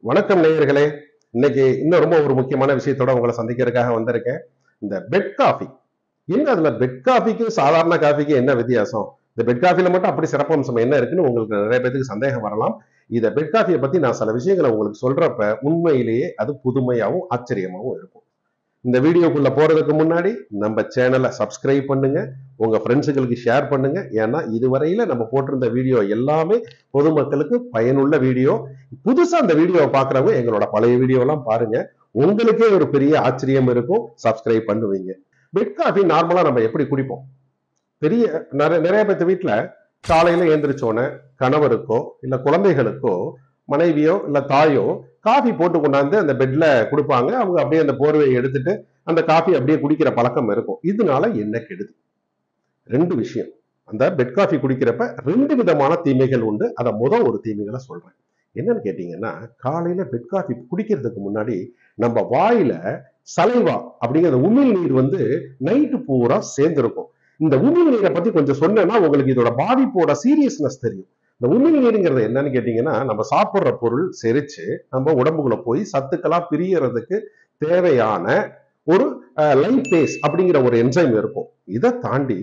வணக்கம் நேயர்களே இன்னைக்கு இன்னும் ரொம்ப ஒரு முக்கியமான விஷயத்தோட உங்களை சந்திக்கிறதுக்காக வந்திருக்கேன் இந்த பெட் காஃபி என்ன அதுல பெட் காஃபிக்கு சாதாரண காஃபிக்கு என்ன வித்தியாசம் இந்த பெட் காஃபில மட்டும் அப்படி சிறப்பம்சம் என்ன இருக்குன்னு உங்களுக்கு நிறைய பேருக்கு சந்தேகம் வரலாம் இத பெட் காஃபியை பத்தி நான் சில விஷயங்களை உங்களுக்கு சொல்றப்ப உண்மையிலேயே அது புதுமையாவும் ஆச்சரியமாவும் இருக்கும் இந்த வீடியோக்குள்ள போறதுக்கு முன்னாடி நம்ம சேனலை சப்ஸ்கிரைப் பண்ணுங்க உங்க ஃப்ரெண்ட்ஸுகளுக்கு ஷேர் பண்ணுங்க ஏன்னா இதுவரையில நம்ம போட்டிருந்த வீடியோ எல்லாமே பொதுமக்களுக்கு பயனுள்ள வீடியோ புதுசா அந்த வீடியோவை பாக்குறவங்க எங்களோட பழைய வீடியோலாம் பாருங்க உங்களுக்கே ஒரு பெரிய ஆச்சரியம் இருக்கும் சப்ஸ்கிரைப் பண்ணுவீங்க பெட் காஃபி நார்மலா நம்ம எப்படி குடிப்போம் பெரிய நிறைய நிறைய பேர்த்து வீட்டுல காலையில எழுந்திரிச்சோன்னே கணவருக்கோ இல்ல குழந்தைகளுக்கோ மனைவியோ இல்ல தாயோ காஃபி போட்டு கொண்டாந்து அந்த பெட்ல கொடுப்பாங்க அவங்க அப்படியே அந்த போர்வையை எடுத்துட்டு அந்த காஃபி அப்படியே குடிக்கிற பழக்கம் இருக்கும் இதனால என்ன கெடுது ரெண்டு விஷயம் அந்த பெட் காஃபி குடிக்கிறப்ப ரெண்டு விதமான தீமைகள் உண்டு அதை முத ஒரு தீமைகளை சொல்றேன் என்னன்னு கேட்டீங்கன்னா காலையில பெட் காஃபி குடிக்கிறதுக்கு முன்னாடி நம்ம வாயில சலைவா அப்படிங்கிற உமிழ் நீர் வந்து நைட்டு பூரா சேர்ந்திருக்கும் இந்த உமிழ் நீரை பத்தி கொஞ்சம் சொன்னேன்னா உங்களுக்கு இதோட பாதிப்போட சீரியஸ்னஸ் தெரியும் இந்த உமிழ் நீருங்கிறது என்னன்னு கேட்டீங்கன்னா நம்ம சாப்பிட்ற பொருள் செரிச்சு நம்ம உடம்புக்குள்ள போய் சத்துக்களா பிரியறதுக்கு தேவையான ஒரு லைபேஸ் அப்படிங்கிற ஒரு என்சைம் இருக்கும் இதை தாண்டி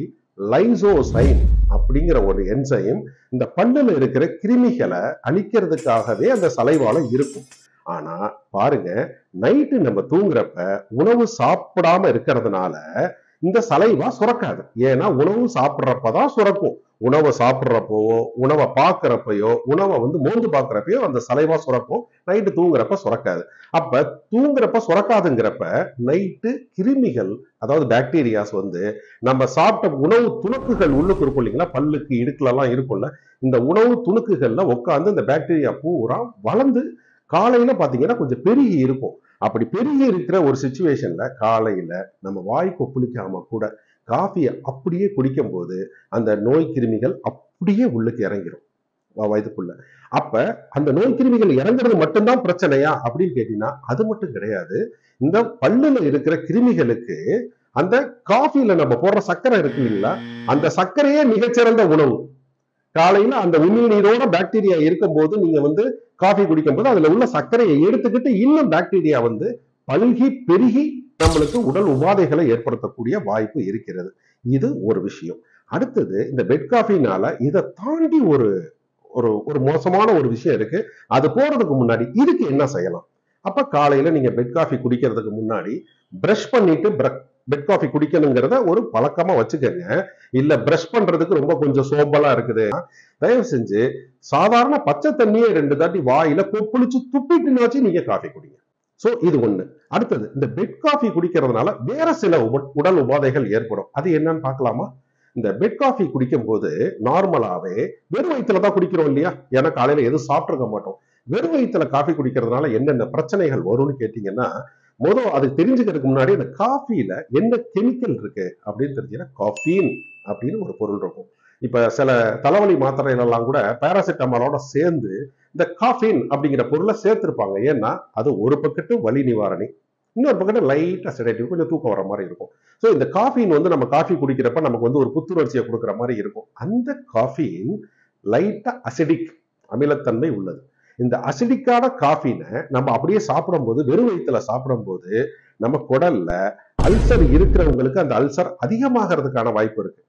லைசோசைம் அப்படிங்கிற ஒரு என்சைம் இந்த பல்லுல இருக்கிற கிருமிகளை அழிக்கிறதுக்காகவே அந்த சலைவால இருக்கும் ஆனா பாருங்க நைட்டு நம்ம தூங்குறப்ப உணவு சாப்பிடாம இருக்கிறதுனால இந்த சலைவா சுரக்காது ஏன்னா உணவு சாப்பிட்றப்பதான் சுரக்கும் உணவை சாப்பிட்றப்போ உணவை பார்க்கறப்பயோ உணவை வந்து மோந்து பார்க்கறப்பயோ அந்த சலைவா சுரக்கும் நைட்டு தூங்குறப்ப சுரக்காது அப்ப தூங்குறப்ப சுரக்காதுங்கிறப்ப நைட்டு கிருமிகள் அதாவது பாக்டீரியாஸ் வந்து நம்ம சாப்பிட்ட உணவு துணுக்குகள் உள்ளுக்கு இருக்கும் இல்லைங்களா பல்லுக்கு இடுக்குல எல்லாம் இருக்கும்ல இந்த உணவு துணுக்குகள்ல உட்காந்து இந்த பாக்டீரியா பூரா வளர்ந்து காலையில பாத்தீங்கன்னா கொஞ்சம் பெருகி இருக்கும் அப்படி பெருகி இருக்கிற ஒரு சுச்சுவேஷன்ல காலையில நம்ம வாய் கொப்பளிக்காம கூட காஃபியை அப்படியே குடிக்கும் போது அந்த நோய் கிருமிகள் அப்படியே உள்ளுக்கு இறங்கிடும் வயதுக்குள்ள அப்ப அந்த நோய் கிருமிகள் இறங்குறது மட்டும்தான் பிரச்சனையா அப்படின்னு கேட்டீங்கன்னா அது மட்டும் கிடையாது இந்த பல்லுல இருக்கிற கிருமிகளுக்கு அந்த காஃபில நம்ம போடுற சர்க்கரை இருக்கு இல்லைங்களா அந்த சர்க்கரையே மிகச்சிறந்த உணவு காலையில அந்த உமிழ் நீரோட பாக்டீரியா இருக்கும்போது நீங்க வந்து காஃபி குடிக்கும் போது அதுல உள்ள சர்க்கரையை எடுத்துக்கிட்டு இன்னும் பாக்டீரியா வந்து பல்கி பெருகி நம்மளுக்கு உடல் உபாதைகளை ஏற்படுத்தக்கூடிய வாய்ப்பு இருக்கிறது இது ஒரு விஷயம் அடுத்தது இந்த பெட் காஃபினால இதை தாண்டி ஒரு ஒரு ஒரு மோசமான ஒரு விஷயம் இருக்கு அது போறதுக்கு முன்னாடி இதுக்கு என்ன செய்யலாம் அப்ப காலையில நீங்க பெட் காஃபி குடிக்கிறதுக்கு முன்னாடி பிரஷ் பண்ணிட்டு பெட் காஃபி குடிக்கணுங்கிறத ஒரு பழக்கமா வச்சுக்கோங்க இல்ல பிரஷ் பண்றதுக்கு ரொம்ப கொஞ்சம் சோம்பலா இருக்குது தயவு செஞ்சு சாதாரண பச்சை தண்ணியை ரெண்டு தாட்டி வாயில கொப்பளிச்சு துப்பிட்டுனாச்சு நீங்க காஃபி குடிங்க சோ இது ஒண்ணு அடுத்தது இந்த பெட் காஃபி குடிக்கிறதுனால வேற சில உடல் உபாதைகள் ஏற்படும் அது என்னன்னு பார்க்கலாமா இந்த பெட் காஃபி குடிக்கும் போது நார்மலாவே வெறும் வயிற்றுல தான் குடிக்கிறோம் இல்லையா ஏன்னா காலையில எதுவும் சாப்பிட்டுருக்க மாட்டோம் வெறும் வயிற்றுல காஃபி குடிக்கிறதுனால என்னென்ன பிரச்சனைகள் வரும்னு கேட்டீங்கன்னா முதல் அது தெரிஞ்சுக்கிறதுக்கு முன்னாடி இந்த காஃபியில என்ன கெமிக்கல் இருக்கு அப்படின்னு தெரிஞ்சுன்னா காஃபீன் அப்படின்னு ஒரு பொருள் இருக்கும் இப்ப சில தலைவலி மாத்திரைகள் எல்லாம் கூட பேராசிட்டமாலோட சேர்ந்து இந்த காஃபின் அப்படிங்கிற பொருளை சேர்த்திருப்பாங்க ஏன்னா அது ஒரு பக்கத்து வலி நிவாரணி இன்னொரு பக்கத்து லைட்டா செடேட்டிவ் கொஞ்சம் தூக்கம் வர மாதிரி இருக்கும் ஸோ இந்த காஃபின் வந்து நம்ம காஃபி குடிக்கிறப்ப நமக்கு வந்து ஒரு புத்துணர்ச்சியை கொடுக்குற மாதிரி இருக்கும் அந்த காஃபின் லைட்டா அசிடிக் அமிலத்தன்மை உள்ளது இந்த அசிடிக்கான காஃபினை நம்ம அப்படியே சாப்பிடும்போது வெறும் வயிற்றுல சாப்பிடும்போது நம்ம குடல்ல அல்சர் இருக்கிறவங்களுக்கு அந்த அல்சர் அதிகமாகிறதுக்கான வாய்ப்பு இருக்கு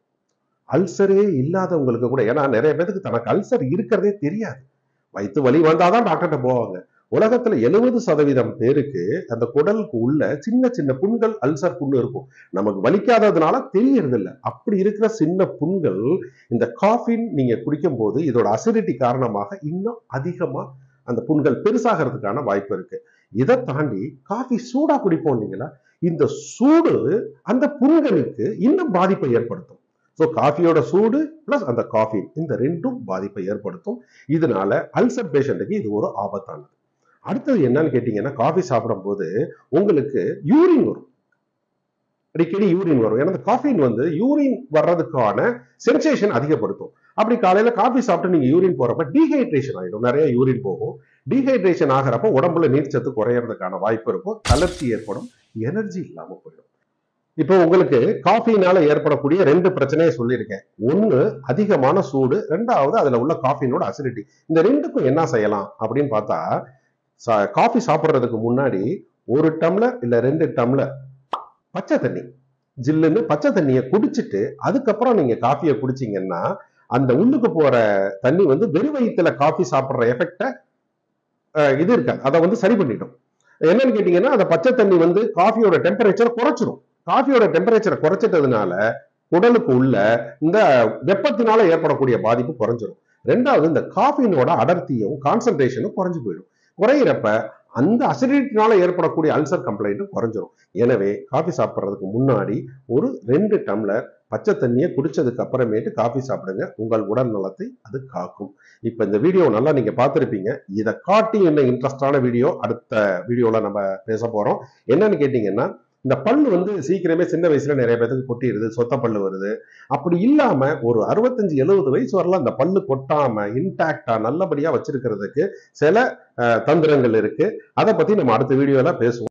அல்சரே இல்லாதவங்களுக்கு கூட ஏன்னா நிறைய பேருக்கு தனக்கு அல்சர் இருக்கிறதே தெரியாது வயிற்று வலி வந்தாதான் டாக்டர்கிட்ட போவாங்க உலகத்துல எழுபது சதவீதம் பேருக்கு அந்த குடலுக்கு உள்ள சின்ன சின்ன புண்கள் அல்சர் புண்ணு இருக்கும் நமக்கு வலிக்காததுனால தெரியறது இல்லை அப்படி இருக்கிற சின்ன புண்கள் இந்த காஃபின் நீங்க குடிக்கும் போது இதோட அசிடிட்டி காரணமாக இன்னும் அதிகமா அந்த புண்கள் பெருசாகிறதுக்கான வாய்ப்பு இருக்கு இதை தாண்டி காஃபி சூடா குடிப்போம் இல்லைங்களா இந்த சூடு அந்த புண்களுக்கு இன்னும் பாதிப்பை ஏற்படுத்தும் ஸோ காஃபியோட சூடு பிளஸ் அந்த காஃபி இந்த ரெண்டும் பாதிப்பை ஏற்படுத்தும் இதனால அல்சர் பேஷண்ட்டுக்கு இது ஒரு ஆபத்தானது அடுத்தது என்னன்னு கேட்டீங்கன்னா காஃபி சாப்பிடும் போது உங்களுக்கு யூரின் வரும் அடிக்கடி யூரின் வரும் ஏன்னா காஃபின் வந்து யூரின் வர்றதுக்கான சென்சேஷன் அதிகப்படுத்தும் அப்படி காலையில காஃபி சாப்பிட்டு நீங்க யூரின் போறப்ப டீஹைட்ரேஷன் ஆயிடும் நிறைய யூரின் போகும் டீஹைட்ரேஷன் ஆகிறப்ப உடம்புல நீர்ச்சத்து குறையறதுக்கான வாய்ப்பு இருக்கும் தளர்ச்சி ஏற்படும் எனர்ஜி இல்லாம போயிடும் இப்போ உங்களுக்கு காஃபினால ஏற்படக்கூடிய ரெண்டு பிரச்சனையை சொல்லியிருக்கேன் ஒன்னு அதிகமான சூடு ரெண்டாவது அதுல உள்ள காஃபினோட அசிடிட்டி இந்த ரெண்டுக்கும் என்ன செய்யலாம் அப்படின்னு பார்த்தா காஃபி சாப்பிட்றதுக்கு முன்னாடி ஒரு டம்ளர் இல்ல ரெண்டு டம்ளர் பச்சை தண்ணி ஜில்லுன்னு பச்சை தண்ணியை குடிச்சிட்டு அதுக்கப்புறம் நீங்க காஃபியை குடிச்சீங்கன்னா அந்த உள்ளுக்கு போற தண்ணி வந்து வெறும் வயிற்றுல காஃபி சாப்பிட்ற எஃபெக்ட இது இருக்க அதை வந்து சரி பண்ணிடும் என்னன்னு கேட்டீங்கன்னா அந்த பச்சை தண்ணி வந்து காஃபியோட டெம்பரேச்சரை குறைச்சிரும் காஃபியோட டெம்பரேச்சரை குறைச்சிட்டதுனால உடலுக்கு உள்ள இந்த வெப்பத்தினால ஏற்படக்கூடிய பாதிப்பு குறைஞ்சிரும் ரெண்டாவது இந்த காஃபினோட அடர்த்தியும் கான்சன்ட்ரேஷனும் குறைஞ்சு போயிடும் குறையிறப்ப அந்த அசிடிட்டினால ஏற்படக்கூடிய அல்சர் கம்ப்ளைண்ட்டும் குறைஞ்சிரும் எனவே காஃபி சாப்பிட்றதுக்கு முன்னாடி ஒரு ரெண்டு டம்ளர் பச்சை தண்ணியை குடிச்சதுக்கு அப்புறமேட்டு காஃபி சாப்பிடுங்க உங்கள் உடல் நலத்தை அது காக்கும் இப்போ இந்த வீடியோ நல்லா நீங்க பார்த்துருப்பீங்க இதை காட்டி என்ன இன்ட்ரெஸ்டான வீடியோ அடுத்த வீடியோல நம்ம பேச போறோம் என்னன்னு கேட்டீங்கன்னா இந்த பல்லு வந்து சீக்கிரமே சின்ன வயசுல நிறைய பேருக்கு கொட்டிடுது சொத்த பல்லு வருது அப்படி இல்லாம ஒரு அறுபத்தஞ்சு எழுபது வயசு வரலாம் அந்த பல்லு கொட்டாம இன்டாக்டா நல்லபடியா வச்சிருக்கிறதுக்கு சில தந்திரங்கள் இருக்கு அதை பத்தி நம்ம அடுத்த வீடியோல பேசுவோம்